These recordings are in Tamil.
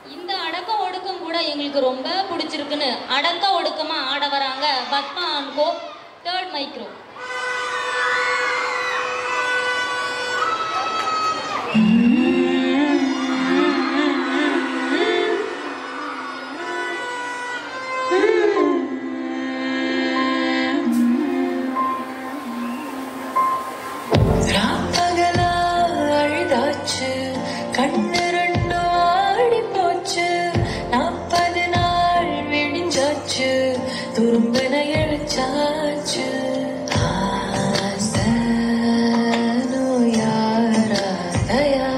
இந்த அடக்க ஒடுக்கம் கூட எங்களுக்கு ரொம்ப பிடிச்சிருக்குன்னு அடக்க ஒடுக்கமா ஆட வராங்க பத்மா அன்கோ தேர்ட் மைக்ரோ ராப்பகலா அழுதாச்சு கண்ணு ரெண்டும் ஆடி போச்சு நாற்பது நாள் விடிஞ்சாச்சு துரும்பன எழுச்சாச்சு ஆசை நோயாராதயா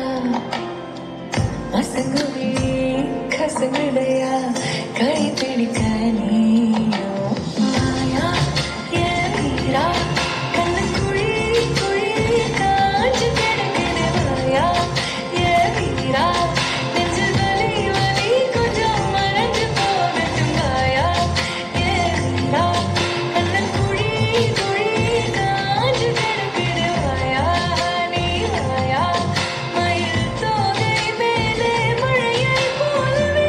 மசங்குவி கசங்குடையா கை பிடிக்க நீயோ மாயா ஏன் வீரா கண்ணு குழி குழி காஞ்சு கிடக்குது மாயா ஏன் வீரா நெஞ்சு வலி வலி கொஞ்சம் மறைஞ்சு போகட்டும் மாயா ஏன் வீரா கண்ணு குழி குழி காஞ்சு கிடக்குது மாயா நீ மாயா மயில் தோகை மேலே மழையை போலவே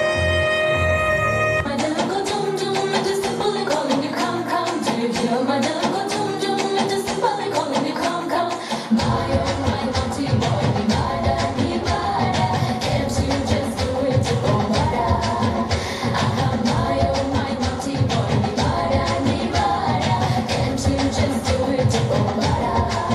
My dum dum dum, I just simply calling you come come to you. My dum dum dum, I just simply calling you come come. My oh my naughty boy, nada ni nada. Can't you just do it oh nada? Ah my oh my naughty boy, nada ni nada. Can't you just do it oh nada?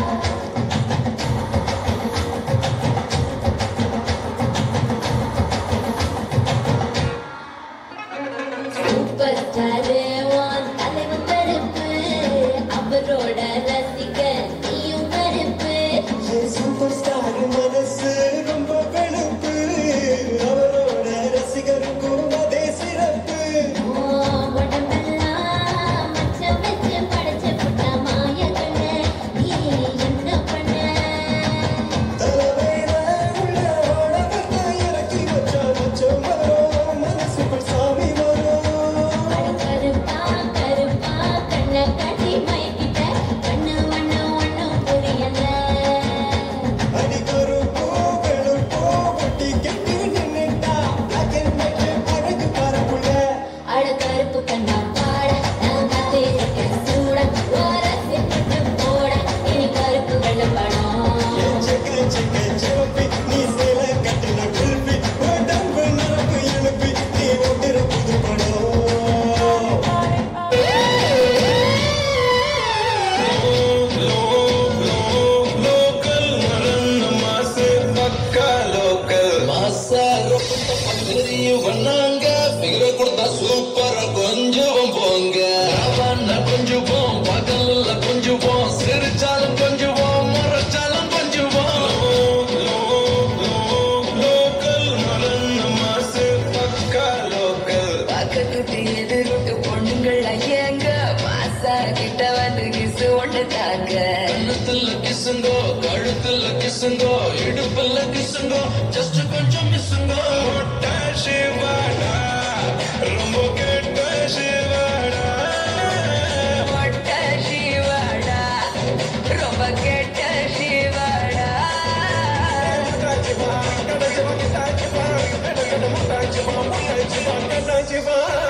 Super star உன் தலைவன் கருப்பு அவரோட ரசிகர் நீயும் கருப்பு சூப்பர் ஸ்டார் மனசு ரொம்ப வெளுப்பு அவரோட ரசிகருக்கும் அதே சிறப்பு உன் உடம்பெல்லாம் மச்சம் வச்சு படைச்சு புட்ட மாயக்கண்ண நீ என்ன பண்ண தலைமையில உள்ள உடம்பத்தை இறக்கி வச்சா மச்சம் வரும் மனசுக்குள் சாமி வரும் அட கருப்பா கருப்பா கண்ணை கட்டி மயக்கிட்ட கண்ணு ஒண்ணு ஒண்ணும் புரியல அடிக்கொரு பூ வெளுப்போ ஒட்டி கெட்டி நின்னுட்டா black and white அழகு பரப்புல அட கருப்பு கண்ணா பாட நான் காத்திருக்கேன் சூட ஓரசி போட்டு போட இனி கருப்பு வெள்ள படம் செக்கு செக்கு சிவப்பி நீ சேலை கட்டின குல்பி உடம்பு நரம்பு இழுப்பி நீ ஒட்டுற புது படம் லோக்கல் மரன் மாசு பக்கா லோக்கல் மாசா பெரிய வண்ணாங்க பிகர கொடுத்தா சூப்பரா கொஞ்சம் போங்க அவன் கொஞ்சுவோம் பகல்ல கொஞ்சுவோம் சிரிச்சாலும் கொஞ்சுவோம் முறைச்சாலும் கொஞ்சுவோம் லோக்கல் மரன் மாசு பக்கா லோக்கல் பக்கத்துட்டு எதிர்ட்டு பொண்ணுங்கள் ஐயங்க மாசா கிட்ட வந்து கிசு ஒண்ணு தாங்க கழுத்துல கிசுங்கோ கழுத்துல கிசுங்கோ இடுப்புல கிசுங்கோ ஜஸ்ட் கொஞ்சம் மிஸ்ஸுங்கோ மொட்ட சிவாடா ரொம்ப கெட்ட சிவாடா மொட்ட சிவாடா ரொம்ப கெட்ட சிவாடா Chiva,